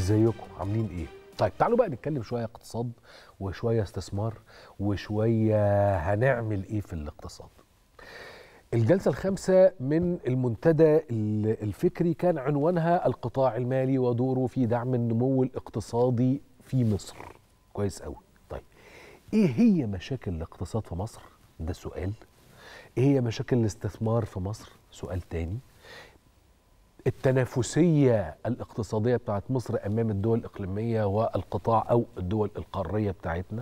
ازيكم عاملين ايه طيب تعالوا بقى نتكلم شويه اقتصاد وشويه استثمار وشويه هنعمل ايه في الاقتصاد الجلسة الخامسة من المنتدى ال- الفكري كان عنوانها القطاع المالي ودوره في دعم النمو الاقتصادي في مصر كويس قوي طيب ايه هي مشاكل الاقتصاد في مصر ده سؤال ايه هي مشاكل الاستثمار في مصر سؤال تاني التنافسية الاقتصادية بتاعت مصر أمام الدول الإقليمية والقطاع أو الدول القارية بتاعتنا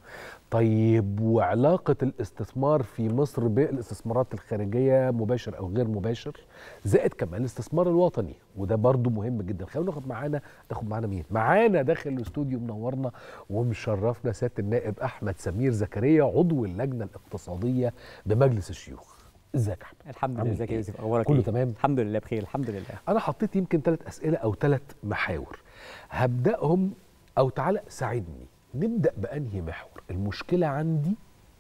طيب وعلاقة الاستثمار في مصر بالاستثمارات الخارجية مباشر أو غير مباشر زائد كمان الاستثمار الوطني وده برضو مهم جدا خلونا ناخد معانا ناخد معانا مين معانا داخل الاستوديو منورنا ومشرفنا سيادة النائب أحمد سمير زكريا عضو اللجنة الاقتصادية بمجلس الشيوخ ازيك يا احمد الحمد عامل لله ازيك يا إيه؟ يوسف اخبارك كله إيه؟ تمام؟ الحمد لله بخير الحمد لله انا حطيت يمكن ثلاث اسئله او ثلاث محاور هبداهم او تعالى ساعدني نبدا بانهي محور المشكله عندي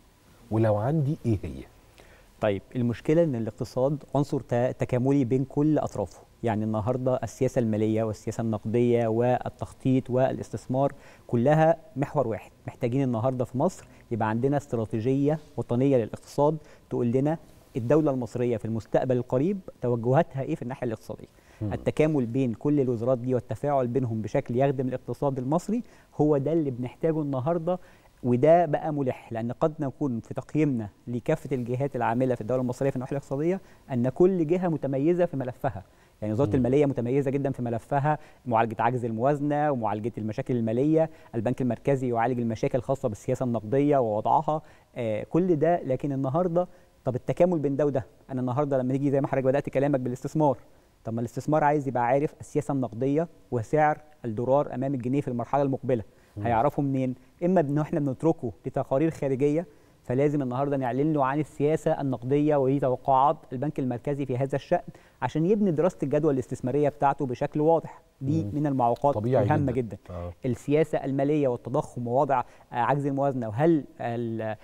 ولو عندي ايه هي طيب المشكله ان الاقتصاد عنصر ت- تكاملي بين كل اطرافه يعني النهارده السياسه الماليه والسياسه النقديه والتخطيط والاستثمار كلها محور واحد محتاجين النهارده في مصر يبقى عندنا استراتيجيه وطنيه للاقتصاد تقول لنا الدوله المصريه في المستقبل القريب توجهاتها ايه في الناحيه الاقتصاديه التكامل بين كل الوزارات دي والتفاعل بينهم بشكل يخدم الاقتصاد المصري هو ده اللي بنحتاجه النهارده وده بقى ملح لان قد نكون في تقييمنا لكافه الجهات العامله في الدوله المصريه في الناحيه الاقتصاديه ان كل جهه متميزه في ملفها يعني وزاره الماليه متميزه جدا في ملفها معالجه عجز الموازنه ومعالجه المشاكل الماليه البنك المركزي يعالج المشاكل الخاصه بالسياسه النقديه ووضعها آه كل ده لكن النهارده طب التكامل بين ده وده انا النهارده لما نيجي زي ما حضرتك بدات كلامك بالاستثمار طب ما الاستثمار عايز يبقى عارف السياسه النقديه وسعر الدولار امام الجنيه في المرحله المقبله هيعرفوا منين اما ان احنا بنتركه لتقارير خارجيه فلازم النهارده نعلن له عن السياسه النقديه وهي توقعات البنك المركزي في هذا الشان عشان يبني دراسه الجدوى الاستثماريه بتاعته بشكل واضح دي مم. من المعوقات طبيعي مهمه جدا. جدا, آه. السياسه الماليه والتضخم ووضع آه، عجز الموازنه وهل ال-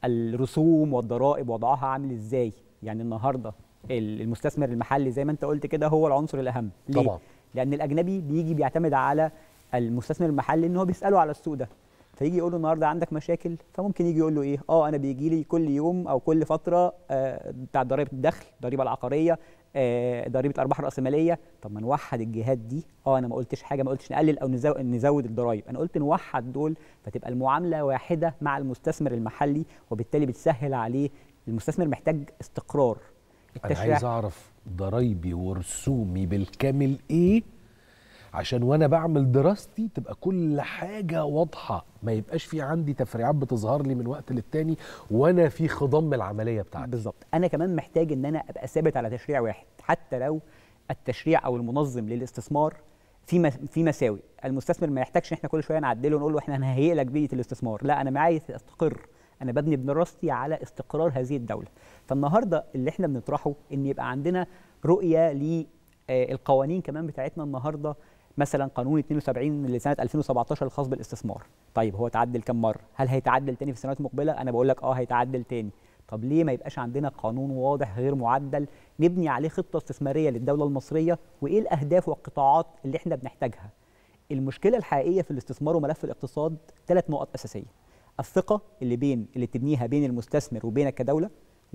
الرسوم والضرائب وضعها عامل ازاي يعني النهارده ال- المستثمر المحلي زي ما انت قلت كده هو العنصر الاهم ليه؟ طبعا. لان الاجنبي بيجي بيعتمد على المستثمر المحلي ان هو بيساله على السوق ده فيجي يقول له النهارده عندك مشاكل فممكن يجي يقول له ايه اه انا بيجي لي كل يوم او كل فتره آه بتاع ضريبه الدخل الضريبه العقاريه آه ضريبه الارباح الراسماليه طب ما نوحد الجهات دي اه انا ما قلتش حاجه ما قلتش نقلل او نزود, نزود الضرايب انا قلت نوحد دول فتبقى المعامله واحده مع المستثمر المحلي وبالتالي بتسهل عليه المستثمر محتاج استقرار انا عايز اعرف ضرايبي ورسومي بالكامل ايه عشان وانا بعمل دراستي تبقى كل حاجه واضحه ما يبقاش في عندي تفريعات بتظهر لي من وقت للتاني وانا في خضم العمليه بتاعتي بالظبط انا كمان محتاج ان انا ابقى ثابت على تشريع واحد حتى لو التشريع او المنظم للاستثمار في مس- في مساوئ المستثمر ما يحتاجش احنا كل شويه نعدله ونقول له احنا هنهيئ لك بيئه الاستثمار لا انا معايا استقر انا ببني بدراستي على استقرار هذه الدوله فالنهارده اللي احنا بنطرحه ان يبقى عندنا رؤيه للقوانين كمان بتاعتنا النهارده مثلا قانون 72 لسنه 2017 الخاص بالاستثمار طيب هو تعدل كم مره هل هيتعدل تاني في السنوات المقبله انا بقول لك اه هيتعدل تاني طب ليه ما يبقاش عندنا قانون واضح غير معدل نبني عليه خطه استثماريه للدوله المصريه وايه الاهداف والقطاعات اللي احنا بنحتاجها المشكله الحقيقيه في الاستثمار وملف الاقتصاد ثلاث نقط اساسيه الثقه اللي بين اللي تبنيها بين المستثمر وبينك كدوله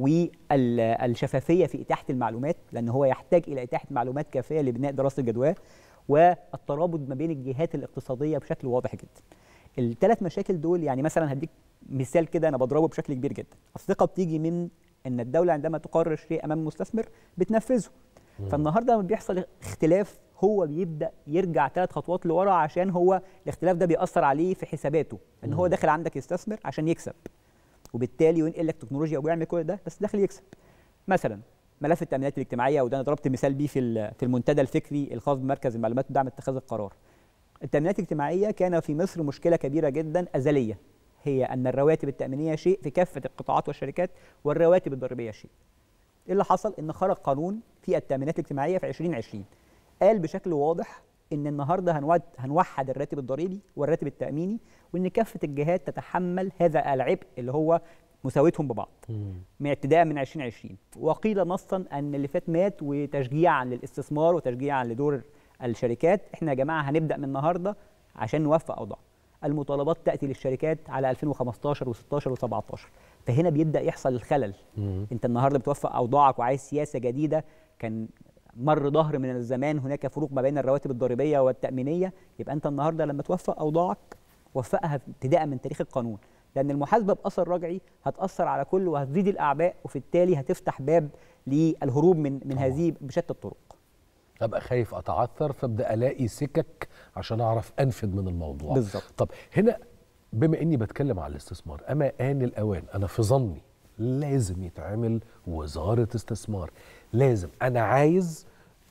والشفافيه في اتاحه المعلومات لان هو يحتاج الى اتاحه معلومات كافيه لبناء دراسه الجدوى والترابط ما بين الجهات الاقتصاديه بشكل واضح جدا الثلاث مشاكل دول يعني مثلا هديك مثال كده انا بضربه بشكل كبير جدا الثقه بتيجي من ان الدوله عندما تقرر شيء امام مستثمر بتنفذه فالنهارده لما بيحصل اختلاف هو بيبدا يرجع ثلاث خطوات لورا عشان هو الاختلاف ده بيأثر عليه في حساباته ان هو داخل عندك يستثمر عشان يكسب وبالتالي ينقل لك تكنولوجيا وبيعمل كل ده بس داخل يكسب مثلا ملف التامينات الاجتماعيه وده انا ضربت مثال بيه في ال- في المنتدى الفكري الخاص بمركز المعلومات ودعم اتخاذ القرار التامينات الاجتماعيه كان في مصر مشكله كبيره جدا ازليه هي ان الرواتب التامينيه شيء في كافه القطاعات والشركات والرواتب الضريبيه شيء ايه اللي حصل ان خرج قانون في التامينات الاجتماعيه في 2020 قال بشكل واضح ان النهارده هنود هنوحد الراتب الضريبي والراتب التاميني وان كافه الجهات تتحمل هذا العبء اللي هو مساويتهم ببعض من ابتداء من 2020 وقيل نصا ان اللي فات مات وتشجيعا للاستثمار وتشجيعا لدور الشركات احنا يا جماعه هنبدا من النهارده عشان نوفق اوضاع المطالبات تاتي للشركات على 2015 و16 و17 فهنا بيبدا يحصل الخلل مم. انت النهارده بتوفق اوضاعك وعايز سياسه جديده كان مر ظهر من الزمان هناك فروق ما بين الرواتب الضريبيه والتامينيه يبقى انت النهارده لما توفق اوضاعك وفقها ابتداء من تاريخ القانون لان المحاسبه باثر رجعي هتاثر على كل وهتزيد الاعباء وفي التالي هتفتح باب للهروب من من طبعاً. هذه بشتى الطرق ابقى خايف اتعثر فابدا الاقي سكك عشان اعرف انفذ من الموضوع بالظبط. طب هنا بما اني بتكلم على الاستثمار اما ان الاوان انا في ظني لازم يتعمل وزاره استثمار لازم انا عايز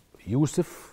يوسف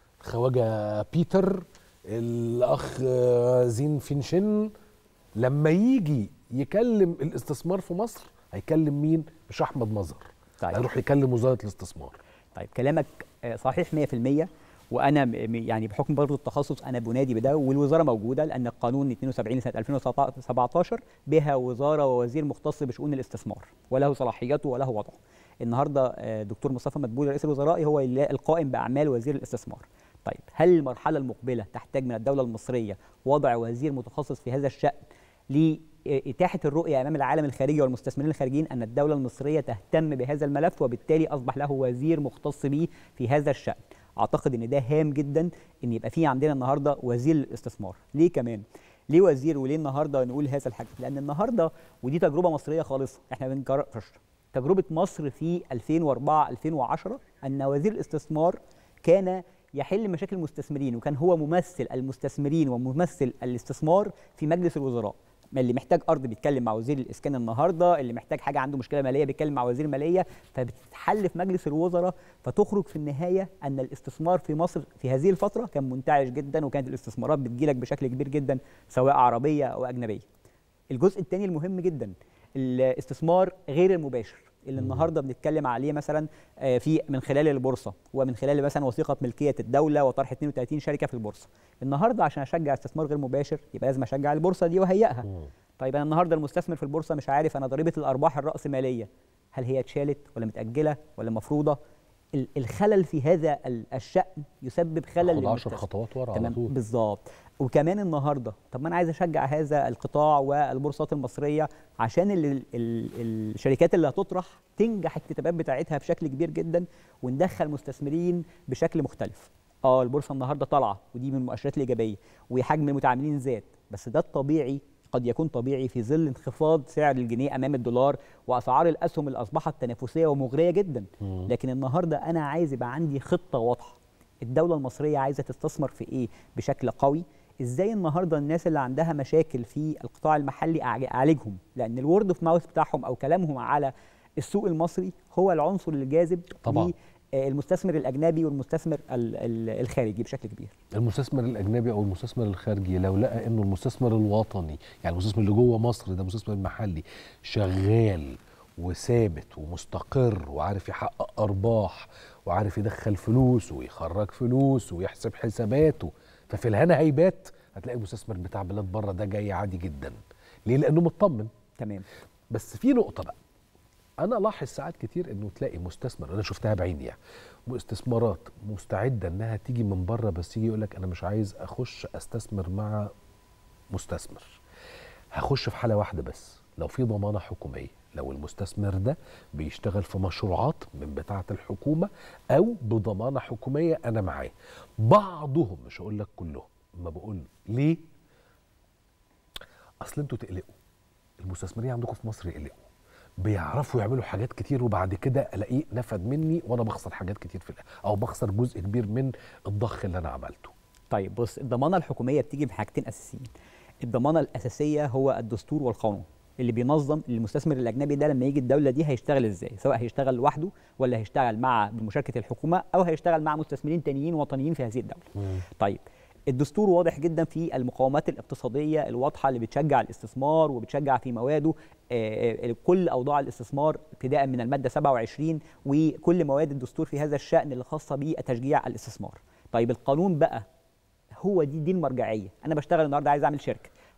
خواجه بيتر الاخ آه، زين فينشن لما يجي يكلم الاستثمار في مصر هيكلم مين مش احمد مظهر طيب. هيروح يكلم وزاره الاستثمار طيب كلامك آه، صحيح 100% وانا م- م- يعني بحكم برضه التخصص انا بنادي بده والوزاره موجوده لان القانون 72 سنه 2017 بها وزاره ووزير مختص بشؤون الاستثمار وله صلاحياته وله وضعه. النهارده آه، دكتور مصطفى مدبولي رئيس الوزراء هو اللي- القائم باعمال وزير الاستثمار. طيب هل المرحله المقبله تحتاج من الدوله المصريه وضع وزير متخصص في هذا الشان لإتاحة الرؤية أمام العالم الخارجي والمستثمرين الخارجيين أن الدولة المصرية تهتم بهذا الملف وبالتالي أصبح له وزير مختص به في هذا الشأن أعتقد أن ده هام جدا أن يبقى في عندنا النهاردة وزير الاستثمار ليه كمان؟ ليه وزير وليه النهاردة نقول هذا الحاجة؟ لأن النهاردة ودي تجربة مصرية خالصة احنا ما بنكررش تجربة مصر في 2004 2010 أن وزير الاستثمار كان يحل مشاكل المستثمرين وكان هو ممثل المستثمرين وممثل الاستثمار في مجلس الوزراء ما اللي محتاج ارض بيتكلم مع وزير الاسكان النهارده اللي محتاج حاجه عنده مشكله ماليه بيتكلم مع وزير ماليه فبتتحل في مجلس الوزراء فتخرج في النهايه ان الاستثمار في مصر في هذه الفتره كان منتعش جدا وكانت الاستثمارات بتجيلك بشكل كبير جدا سواء عربيه او اجنبيه الجزء الثاني المهم جدا الاستثمار غير المباشر اللي النهارده بنتكلم عليه مثلا آه، في من خلال البورصه ومن خلال مثلا وثيقه ملكيه الدوله وطرح 32 شركه في البورصه النهارده عشان اشجع استثمار غير مباشر يبقى لازم اشجع البورصه دي واهيئها طيب انا النهارده المستثمر في البورصه مش عارف انا ضريبه الارباح الراسماليه هل هي اتشالت ولا متاجله ولا مفروضه ال- الخلل في هذا ال- الشأن يسبب خلل خد 10 للمستثمر. خطوات ورا على تمام طول بالظبط وكمان النهارده طب ما انا عايز اشجع هذا القطاع والبورصات المصريه عشان ال ال ال الشركات اللي هتطرح تنجح الكتابات بتاعتها بشكل كبير جدا وندخل مستثمرين بشكل مختلف اه البورصه النهارده طالعه ودي من المؤشرات الايجابيه وحجم المتعاملين زاد بس ده الطبيعي قد يكون طبيعي في ظل انخفاض سعر الجنيه امام الدولار واسعار الاسهم اللي اصبحت تنافسيه ومغريه جدا مم. لكن النهارده انا عايز يبقى عندي خطه واضحه الدوله المصريه عايزه تستثمر في ايه بشكل قوي ازاي النهارده الناس اللي عندها مشاكل في القطاع المحلي أعج- اعالجهم لان الورد اوف ماوث بتاعهم او كلامهم على السوق المصري هو العنصر الجاذب طبعاً. المستثمر الاجنبي والمستثمر ال- ال- الخارجي بشكل كبير المستثمر الاجنبي او المستثمر الخارجي لو لقى انه المستثمر الوطني يعني المستثمر اللي جوه مصر ده مستثمر محلي شغال وثابت ومستقر وعارف يحقق ارباح وعارف يدخل فلوس ويخرج فلوس ويحسب حساباته ففي الهنا هيبات هتلاقي المستثمر بتاع بلاد بره ده جاي عادي جدا ليه لانه مطمن تمام بس في نقطة بقى أنا لاحظ ساعات كتير إنه تلاقي مستثمر أنا شفتها بعيني يعني استثمارات مستعدة إنها تيجي من بره بس يجي يقول لك أنا مش عايز أخش أستثمر مع مستثمر هخش في حالة واحدة بس لو في ضمانة حكومية لو المستثمر ده بيشتغل في مشروعات من بتاعة الحكومة أو بضمانة حكومية أنا معاه بعضهم مش هقول لك كلهم ما بقول ليه اصل انتوا تقلقوا المستثمرين عندكم في مصر يقلقوا بيعرفوا يعملوا حاجات كتير وبعد كده الاقيه نفد مني وانا بخسر حاجات كتير في الآخر او بخسر جزء كبير من الضخ اللي انا عملته طيب بص الضمانه الحكوميه بتيجي بحاجتين اساسيين الضمانه الاساسيه هو الدستور والقانون اللي بينظم المستثمر الاجنبي ده لما يجي الدوله دي هيشتغل ازاي سواء هيشتغل لوحده ولا هيشتغل مع بمشاركه الحكومه او هيشتغل مع مستثمرين تانيين وطنيين في هذه الدوله طيب الدستور واضح جدا في المقاومات الاقتصاديه الواضحه اللي بتشجع الاستثمار وبتشجع في مواده آه، آه، كل اوضاع الاستثمار ابتداء من الماده 27 وكل مواد الدستور في هذا الشان اللي خاصه بتشجيع الاستثمار. طيب القانون بقى هو دي دي المرجعيه، انا بشتغل النهارده عايز اعمل شركه،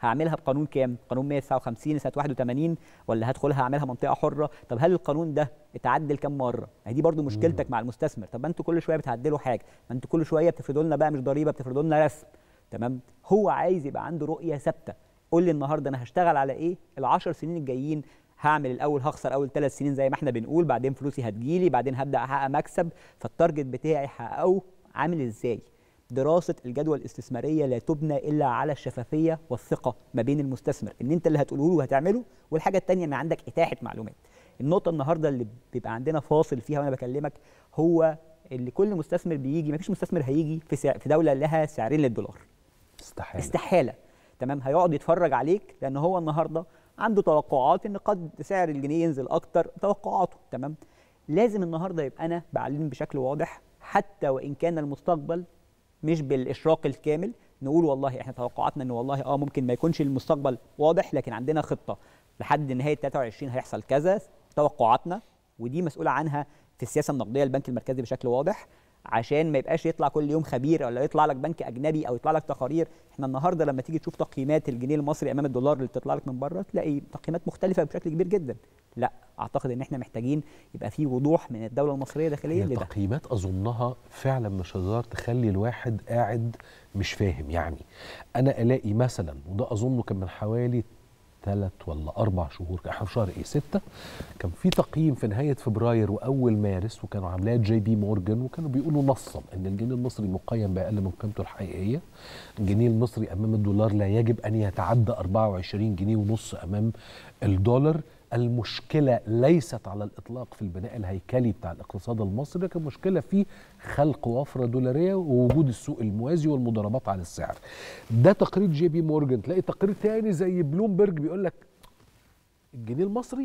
هعملها بقانون كام قانون 159 سنه 81 ولا هدخلها اعملها منطقه حره طب هل القانون ده اتعدل كام مره ما دي برضو مشكلتك مع المستثمر طب ما انتوا كل شويه بتعدلوا حاجه ما انتوا كل شويه بتفرضوا لنا بقى مش ضريبه بتفرضوا لنا رسم تمام هو عايز يبقى عنده رؤيه ثابته قول لي النهارده انا هشتغل على ايه العشر سنين الجايين هعمل الاول هخسر اول ثلاث سنين زي ما احنا بنقول بعدين فلوسي هتجيلي بعدين هبدا احقق مكسب فالتارجت بتاعي هحققه عامل ازاي دراسه الجدوى الاستثماريه لا تبنى الا على الشفافيه والثقه ما بين المستثمر ان انت اللي هتقوله له وهتعمله والحاجه الثانيه ان عندك اتاحه معلومات النقطه النهارده اللي بيبقى عندنا فاصل فيها وانا بكلمك هو اللي كل مستثمر بيجي ما فيش مستثمر هيجي في سع... في دوله لها سعرين للدولار استحاله استحاله تمام هيقعد يتفرج عليك لان هو النهارده عنده توقعات ان قد سعر الجنيه ينزل اكتر توقعاته تمام لازم النهارده يبقى انا بعلم بشكل واضح حتى وان كان المستقبل مش بالاشراق الكامل نقول والله احنا توقعاتنا ان والله اه ممكن ما يكونش المستقبل واضح لكن عندنا خطه لحد نهايه 23 هيحصل كذا توقعاتنا ودي مسؤول عنها في السياسه النقديه البنك المركزي بشكل واضح عشان ما يبقاش يطلع كل يوم خبير ولا يطلع لك بنك اجنبي او يطلع لك تقارير احنا النهارده لما تيجي تشوف تقييمات الجنيه المصري امام الدولار اللي بتطلع لك من بره تلاقي تقييمات مختلفه بشكل كبير جدا لا اعتقد ان احنا محتاجين يبقى في وضوح من الدوله المصريه داخليا هي لده تقييمات اظنها فعلا مش هزار تخلي الواحد قاعد مش فاهم يعني انا الاقي مثلا وده اظنه كان من حوالي ثلاث ولا اربع شهور احنا في شهر ايه سته كان في تقييم في نهايه فبراير واول مارس وكانوا عاملاه جي بي مورجان وكانوا بيقولوا نصا ان الجنيه المصري مقيم باقل من قيمته الحقيقيه الجنيه المصري امام الدولار لا يجب ان يتعدى 24 جنيه ونص امام الدولار المشكلة ليست على الإطلاق في البناء الهيكلي بتاع الاقتصاد المصري لكن مشكلة في خلق وفرة دولارية ووجود السوق الموازي والمضاربات على السعر ده تقرير جي بي مورجان تلاقي تقرير تاني زي بلومبرج بيقول لك الجنيه المصري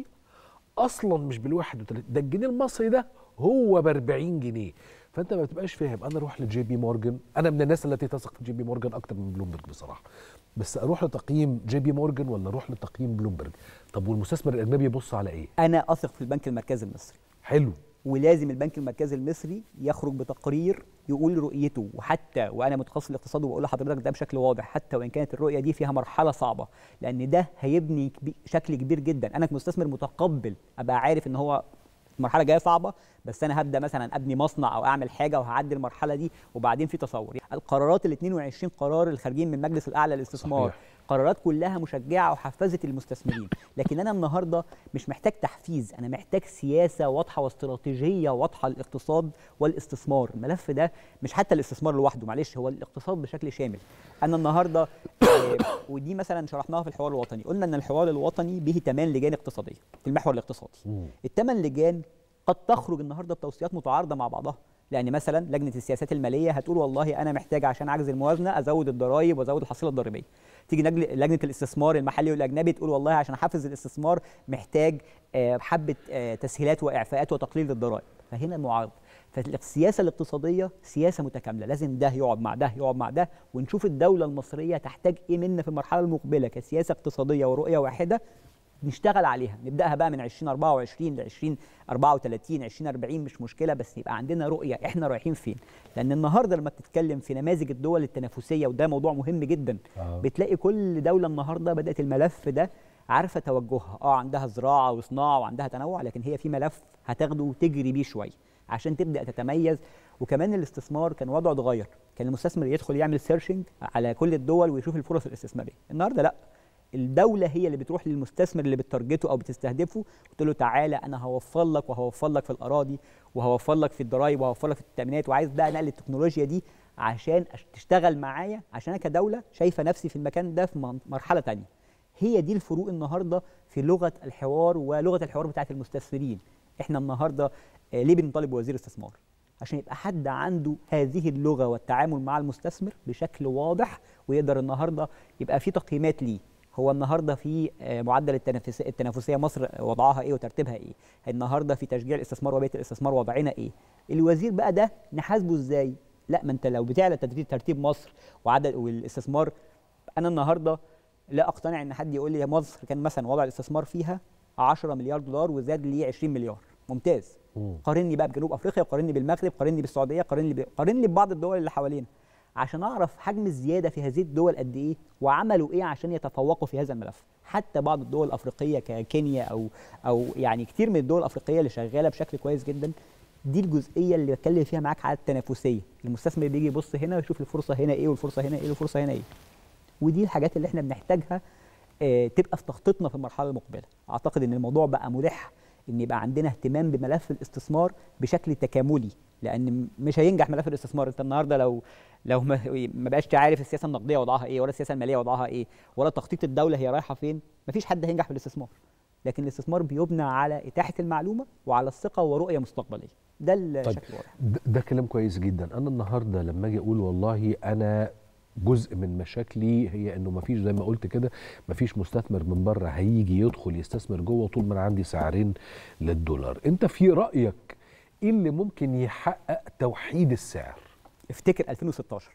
اصلا مش بال 31 ده الجنيه المصري ده هو ب 40 جنيه فانت ما بتبقاش فاهم انا اروح لجي بي مورجان انا من الناس التي تثق في جي بي مورجان اكتر من بلومبرج بصراحه بس اروح لتقييم جي بي مورجان ولا اروح لتقييم بلومبرج طب والمستثمر الاجنبي يبص على ايه انا اثق في البنك المركزي المصري حلو ولازم البنك المركزي المصري يخرج بتقرير يقول رؤيته وحتى وانا متخصص الاقتصاد وبقول لحضرتك ده بشكل واضح حتى وان كانت الرؤيه دي فيها مرحله صعبه لان ده هيبني كبي- شكل كبير جدا انا كمستثمر متقبل ابقى عارف ان هو المرحله جايه صعبه بس انا هبدا مثلا ابني مصنع او اعمل حاجه وهعدي المرحله دي وبعدين في تصور القرارات ال 22 قرار الخارجين من المجلس الاعلى للاستثمار صحيح. قرارات كلها مشجعه وحفزت المستثمرين لكن انا النهارده مش محتاج تحفيز انا محتاج سياسه واضحه واستراتيجيه واضحه للاقتصاد والاستثمار الملف ده مش حتى الاستثمار لوحده معلش هو الاقتصاد بشكل شامل انا النهارده آه، ودي مثلا شرحناها في الحوار الوطني قلنا ان الحوار الوطني به ثمان لجان اقتصاديه في المحور الاقتصادي مم. الثمان لجان قد تخرج النهارده بتوصيات متعارضه مع بعضها لان مثلا لجنه السياسات الماليه هتقول والله انا محتاج عشان اعجز الموازنه ازود الضرائب وازود الحصيله الضريبيه تيجي نجل- لجنه الاستثمار المحلي والاجنبي تقول والله عشان احفز الاستثمار محتاج آه، حبه آه، تسهيلات واعفاءات وتقليل للضرائب فهنا معارضه فالسياسه الاقتصاديه سياسه متكامله لازم ده يقعد مع ده يقعد مع ده ونشوف الدوله المصريه تحتاج ايه منا في المرحله المقبله كسياسه اقتصاديه ورؤيه واحده نشتغل عليها نبداها بقى من 2024 ل 2034 2040 مش مشكله بس يبقى عندنا رؤيه احنا رايحين فين لان النهارده لما بتتكلم في نماذج الدول التنافسيه وده موضوع مهم جدا آه. بتلاقي كل دوله النهارده بدات الملف ده عارفه توجهها اه عندها زراعه وصناعه وعندها تنوع لكن هي في ملف هتاخده وتجري بيه شويه عشان تبدا تتميز وكمان الاستثمار كان وضعه اتغير كان المستثمر يدخل يعمل سيرشنج على كل الدول ويشوف الفرص الاستثماريه النهارده لا الدولة هي اللي بتروح للمستثمر اللي بتارجته أو بتستهدفه وتقول له تعالى أنا هوفر لك وهوفر لك في الأراضي وهوفر لك في الضرايب وهوفر لك في التأمينات وعايز بقى نقل التكنولوجيا دي عشان أش- تشتغل معايا عشان أنا كدولة شايفة نفسي في المكان ده في من- مرحلة تانية هي دي الفروق النهاردة في لغة الحوار ولغة الحوار بتاعت المستثمرين احنا النهاردة آه، ليه بنطالب بوزير استثمار عشان يبقى حد عنده هذه اللغة والتعامل مع المستثمر بشكل واضح ويقدر النهاردة يبقى في تقييمات ليه هو النهارده في آه، معدل التنافس- التنافسيه مصر وضعها ايه وترتيبها ايه النهارده في تشجيع الاستثمار وبيئه الاستثمار وضعنا ايه الوزير بقى ده نحاسبه ازاي لا ما انت لو بتعلى ترتيب ترتيب مصر وعدد والاستثمار انا النهارده لا اقتنع ان حد يقول لي مصر كان مثلا وضع الاستثمار فيها 10 مليار دولار وزاد لي 20 مليار ممتاز مم. قارني بقى بجنوب افريقيا قارني بالمغرب قارني بالسعوديه قارني ب... قارني ببعض الدول اللي حوالينا عشان اعرف حجم الزياده في هذه الدول قد ايه وعملوا ايه عشان يتفوقوا في هذا الملف حتى بعض الدول الافريقيه ككينيا او او يعني كتير من الدول الافريقيه اللي شغاله بشكل كويس جدا دي الجزئيه اللي بتكلم فيها معاك على التنافسيه المستثمر بيجي يبص هنا ويشوف الفرصه هنا ايه والفرصه هنا ايه والفرصه هنا ايه ودي الحاجات اللي احنا بنحتاجها آه، تبقى في تخطيطنا في المرحله المقبله اعتقد ان الموضوع بقى ملح ان يبقى عندنا اهتمام بملف الاستثمار بشكل تكاملي لان مش هينجح ملف الاستثمار انت النهارده لو لو ما ما بقاش عارف السياسه النقديه وضعها ايه ولا السياسه الماليه وضعها ايه ولا تخطيط الدوله هي رايحه فين مفيش حد هينجح في الاستثمار لكن الاستثمار بيبنى على اتاحه المعلومه وعلى الثقه ورؤيه مستقبليه ده الشكل الواضح ده, ده كلام كويس جدا انا النهارده لما اجي اقول والله انا جزء من مشاكلي هي انه ما فيش زي ما قلت كده ما فيش مستثمر من بره هيجي يدخل يستثمر جوه طول ما انا عندي سعرين للدولار انت في رايك ايه اللي ممكن يحقق توحيد السعر افتكر 2016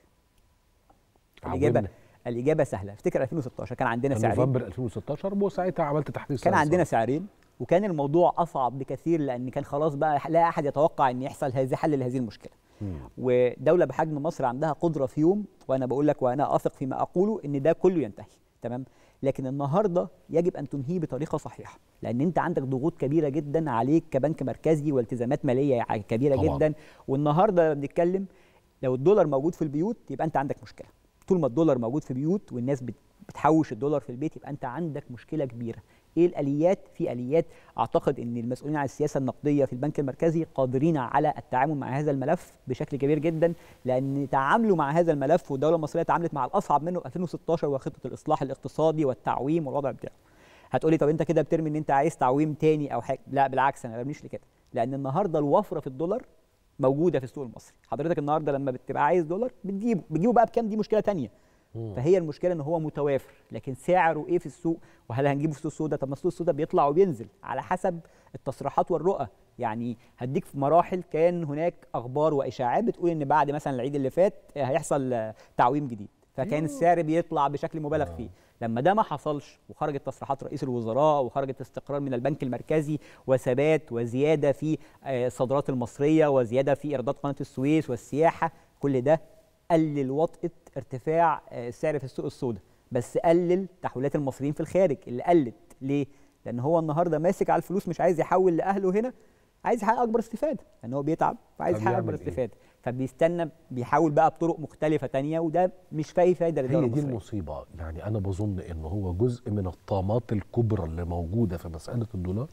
الاجابه عودنا. الاجابه سهله افتكر 2016 كان عندنا سعرين نوفمبر 2016 وساعتها عملت تحديث كان سعر عندنا صح. سعرين وكان الموضوع اصعب بكثير لان كان خلاص بقى لا احد يتوقع ان يحصل هذه حل لهذه المشكله مم. ودوله بحجم مصر عندها قدره في يوم وانا بقول لك وانا اثق فيما اقوله ان ده كله ينتهي تمام لكن النهارده يجب ان تنهيه بطريقه صحيحه لان انت عندك ضغوط كبيره جدا عليك كبنك مركزي والتزامات ماليه كبيره طبعاً. جدا والنهارده لما بنتكلم لو الدولار موجود في البيوت يبقى انت عندك مشكله طول ما الدولار موجود في بيوت والناس بت- بتحوش الدولار في البيت يبقى انت عندك مشكله كبيره ايه الاليات في اليات اعتقد ان المسؤولين عن السياسه النقديه في البنك المركزي قادرين على التعامل مع هذا الملف بشكل كبير جدا لان تعاملوا مع هذا الملف والدوله المصريه تعاملت مع الاصعب منه في 2016 وخطه الاصلاح الاقتصادي والتعويم والوضع بتاعه هتقولي طب انت كده بترمي ان انت عايز تعويم تاني او حاجه لا بالعكس انا ما برميش لكده لان النهارده الوفره في الدولار موجوده في السوق المصري حضرتك النهارده لما بتبقى عايز دولار بتجيبه بتجيبه بقى بكام دي مشكله تانية مم. فهي المشكله ان هو متوافر لكن سعره ايه في السوق وهل هنجيبه في السوق السوداء طب ما السوق السوداء بيطلع وبينزل على حسب التصريحات والرؤى يعني هديك في مراحل كان هناك اخبار واشاعات بتقول ان بعد مثلا العيد اللي فات هيحصل آه، تعويم جديد فكان السعر بيطلع بشكل مبالغ فيه لما ده ما حصلش وخرجت تصريحات رئيس الوزراء وخرجت استقرار من البنك المركزي وثبات وزياده في آه، الصادرات المصريه وزياده في ايرادات قناه السويس والسياحه كل ده قلل وطأة ارتفاع آه، السعر في السوق السوداء بس قلل تحويلات المصريين في الخارج اللي قلت ليه؟ لأن هو النهارده ماسك على الفلوس مش عايز يحول لأهله هنا عايز يحقق أكبر استفادة لأن هو بيتعب فعايز طب يحقق يعمل أكبر إيه؟ استفادة فبيستنى بيحاول بقى بطرق مختلفة تانية وده مش فاي فايدة للدولة هي دي المصرية المصيبة يعني أنا بظن إن هو جزء من الطامات الكبرى اللي موجودة في مسألة الدولار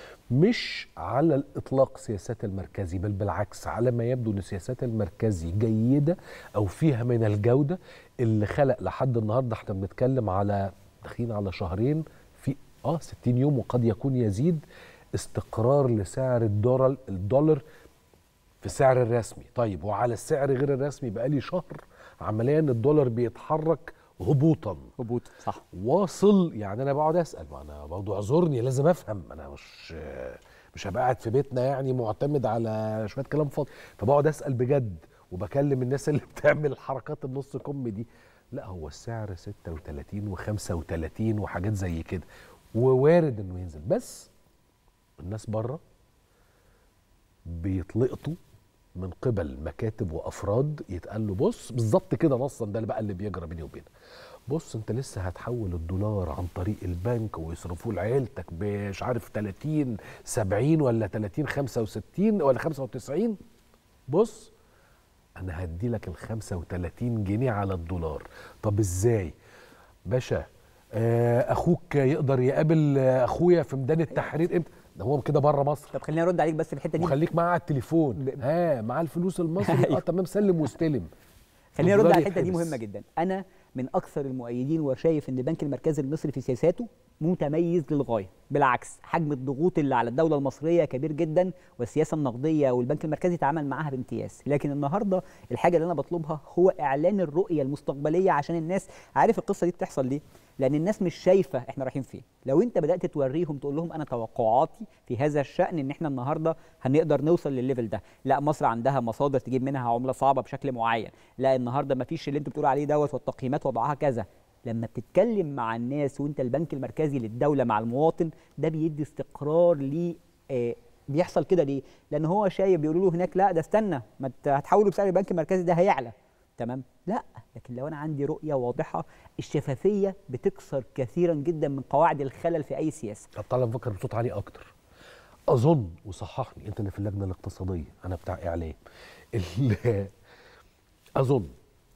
مش على الإطلاق سياسات المركزي بل بالعكس على ما يبدو أن سياسات المركزي جيدة أو فيها من الجودة اللي خلق لحد النهاردة احنا بنتكلم على داخلين على شهرين في اه 60 يوم وقد يكون يزيد استقرار لسعر الدولار الدولار في السعر الرسمي طيب وعلى السعر غير الرسمي بقالي شهر عمليا الدولار بيتحرك هبوطا هبوط صح واصل يعني انا بقعد اسال ما انا برضه اعذرني لازم افهم انا مش مش هبقى قاعد في بيتنا يعني معتمد على شويه كلام فاضي فبقعد اسال بجد وبكلم الناس اللي بتعمل الحركات النص كم دي لا هو السعر 36 و35 وحاجات زي كده ووارد انه ينزل بس الناس بره بيتلقطوا من قبل مكاتب وافراد يتقال له بص بالظبط كده نصا ده اللي بقى اللي بيجرى بيني وبينك بص انت لسه هتحول الدولار عن طريق البنك ويصرفوه لعيلتك مش عارف 30 70 ولا 30 65 ولا 95 بص انا هدي لك ال 35 جنيه على الدولار طب ازاي باشا آه، اخوك يقدر يقابل آه، اخويا في ميدان التحرير امتى ده هو كده بره مصر طب خليني ارد عليك بس في الحته دي وخليك معاه على التليفون ب- ها معاه الفلوس المصري اه أيوة. تمام سلم واستلم خليني ارد والدولار على الحته دي يتحبس. مهمه جدا انا من اكثر المؤيدين وشايف ان البنك المركزي المصري في سياساته متميز للغايه بالعكس حجم الضغوط اللي على الدوله المصريه كبير جدا والسياسه النقديه والبنك المركزي تعامل معاها بامتياز لكن النهارده الحاجه اللي انا بطلبها هو اعلان الرؤيه المستقبليه عشان الناس عارف القصه دي بتحصل ليه لان الناس مش شايفه احنا رايحين فين لو انت بدات توريهم تقول لهم انا توقعاتي في هذا الشان ان احنا النهارده هنقدر نوصل للليفل ده لا مصر عندها مصادر تجيب منها عمله صعبه بشكل معين لا النهارده ما فيش اللي انتوا بتقولوا عليه دوت والتقييمات وضعها كذا لما بتتكلم مع الناس وانت البنك المركزي للدوله مع المواطن ده بيدي استقرار ل آه، بيحصل كده ليه؟ لان هو شايف بيقولوا له هناك لا ده استنى ما انت هتحوله بسعر البنك المركزي ده هيعلى تمام لا لكن لو انا عندي رؤيه واضحه الشفافيه بتكسر كثيرا جدا من قواعد الخلل في اي سياسه طب تعالى نفكر بصوت عالي اكتر اظن وصححني انت اللي في اللجنه الاقتصاديه انا بتاع اعلام ال- اظن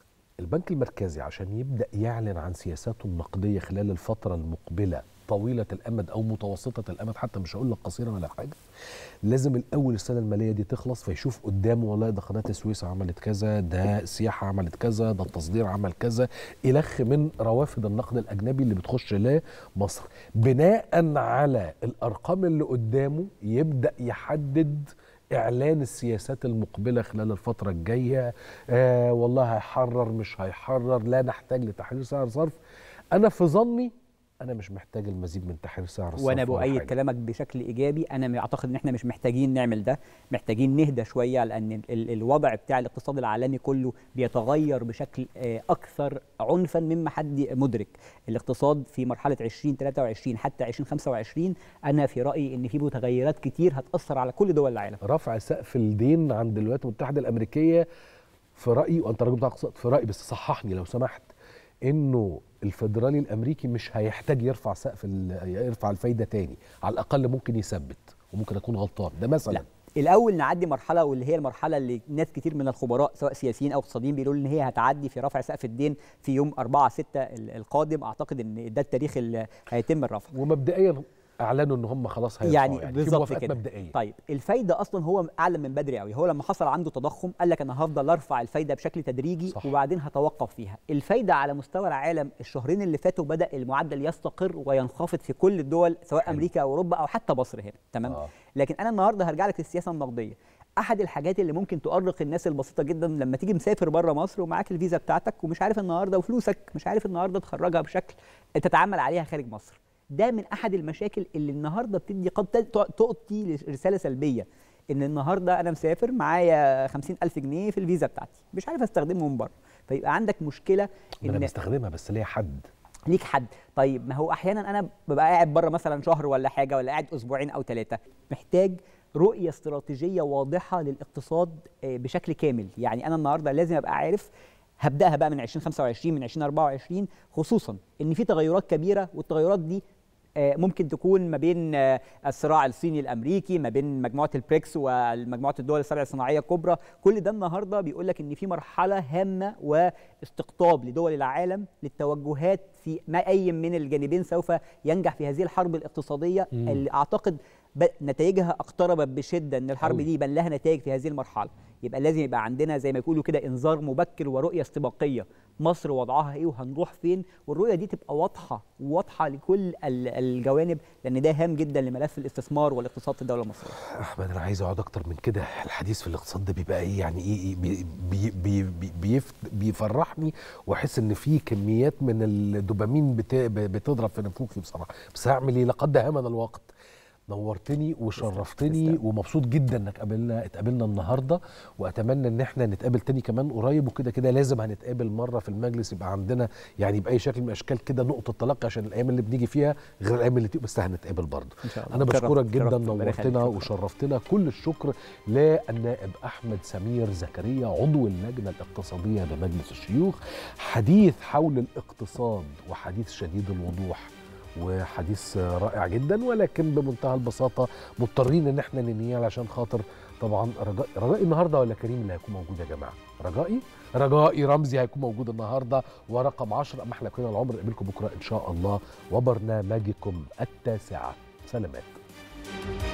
البنك المركزي عشان يبدا يعلن عن سياساته النقديه خلال الفتره المقبله طويله الامد او متوسطه الامد حتى مش هقول لك قصيره ولا حاجه لازم الاول السنه الماليه دي تخلص فيشوف قدامه والله ده قناه السويس عملت كذا ده السياحه عملت كذا ده التصدير عمل كذا الخ من روافد النقد الاجنبي اللي بتخش لمصر بناء على الارقام اللي قدامه يبدا يحدد اعلان السياسات المقبله خلال الفتره الجايه آه والله هيحرر مش هيحرر لا نحتاج لتحرير سعر صرف انا في ظني انا مش محتاج المزيد من تحرير سعر الصرف وانا ولا بؤيد حاجة. كلامك بشكل ايجابي انا اعتقد ان احنا مش محتاجين نعمل ده محتاجين نهدى شويه لان ال- ال- الوضع بتاع الاقتصاد العالمي كله بيتغير بشكل آه، اكثر عنفا مما حد مدرك الاقتصاد في مرحله 2023 حتى 2025 انا في رايي ان في متغيرات كتير هتاثر على كل دول العالم رفع سقف الدين عند الولايات المتحده الامريكيه في رايي وانت راجل بتاع اقتصاد في رايي بس صححني لو سمحت انه الفدرالي الامريكي مش هيحتاج يرفع سقف ال- يرفع الفايده تاني على الاقل ممكن يثبت وممكن اكون غلطان ده مثلا لا الاول نعدي مرحله واللي هي المرحله اللي ناس كتير من الخبراء سواء سياسيين او اقتصاديين بيقولوا ان هي هتعدي في رفع سقف الدين في يوم 4 6 ال- القادم اعتقد ان ده التاريخ اللي هيتم الرفع ومبدئيا اعلنوا ان هم خلاص هيرفعوا يعني, يعني في بالظبط موافقات كده مبدئيه طيب الفايده اصلا هو اعلن من بدري قوي هو لما حصل عنده تضخم قال لك انا هفضل ارفع الفايده بشكل تدريجي صح. وبعدين هتوقف فيها الفايده على مستوى العالم الشهرين اللي فاتوا بدا المعدل يستقر وينخفض في كل الدول سواء حلو. امريكا او اوروبا او حتى مصر هنا تمام آه. لكن انا النهارده هرجع لك للسياسه النقديه احد الحاجات اللي ممكن تؤرق الناس البسيطه جدا لما تيجي مسافر بره مصر ومعاك الفيزا بتاعتك ومش عارف النهارده وفلوسك مش عارف النهارده تخرجها بشكل تتعامل عليها خارج مصر ده من احد المشاكل اللي النهارده بتدي قد ت- تعطي رساله سلبيه ان النهارده انا مسافر معايا 50000 جنيه في الفيزا بتاعتي مش عارف استخدمهم بره فيبقى عندك مشكله انا ان بستخدمها بس ليها حد ليك حد طيب ما هو احيانا انا ببقى قاعد بره مثلا شهر ولا حاجه ولا قاعد اسبوعين او ثلاثه محتاج رؤيه استراتيجيه واضحه للاقتصاد آه، بشكل كامل يعني انا النهارده لازم ابقى عارف هبداها بقى من 2025 من 2024 خصوصا ان في تغيرات كبيره والتغيرات دي آه، ممكن تكون ما بين آه، الصراع الصيني الامريكي ما بين مجموعه البريكس ومجموعه الدول السبع الصناعيه الكبرى كل ده النهارده بيقول لك ان في مرحله هامه واستقطاب لدول العالم للتوجهات في ما اي من الجانبين سوف ينجح في هذه الحرب الاقتصاديه مم. اللي اعتقد ب- نتائجها اقتربت بشده ان الحرب أوي. دي يبان لها نتائج في هذه المرحله يبقى لازم يبقى عندنا زي ما يقولوا كده انذار مبكر ورؤيه استباقيه مصر وضعها ايه وهنروح فين والرؤيه دي تبقى واضحه واضحه لكل ال- الجوانب لان ده هام جدا لملف الاستثمار والاقتصاد في الدوله المصريه احمد انا عايز اقعد اكتر من كده الحديث في الاقتصاد ده بيبقى ايه يعني ايه إيه بي بي بي بي بيف بيفرحني واحس ان في كميات من الدوبامين بت بتضرب في نفوخي بصراحه بس هعمل ايه لقد دهمنا الوقت نورتني وشرفتني تسلم. ومبسوط جدا انك قابلنا اتقابلنا النهارده واتمنى ان احنا نتقابل تاني كمان قريب وكده كده لازم هنتقابل مره في المجلس يبقى عندنا يعني باي شكل من الاشكال كده نقطه تلاقي عشان الايام اللي بنيجي فيها غير الايام اللي تيجي بس هنتقابل برضه ان شاء الله انا شرفت- بشكرك جدا شرفت. ربنا يخليك. نورتنا شكراً. وشرفتنا كل الشكر للنائب احمد سمير زكريا عضو اللجنه الاقتصاديه بمجلس الشيوخ حديث حول الاقتصاد وحديث شديد الوضوح وحديث رائع جدا ولكن بمنتهى البساطه مضطرين ان احنا ننهيه علشان خاطر طبعا رجاء رجائي النهارده ولا كريم اللي هيكون موجود يا جماعه رجائي رجائي رمزي هيكون موجود النهارده ورقم 10 اما احنا كنا العمر نقابلكم بكره ان شاء الله وبرنامجكم التاسعه سلامات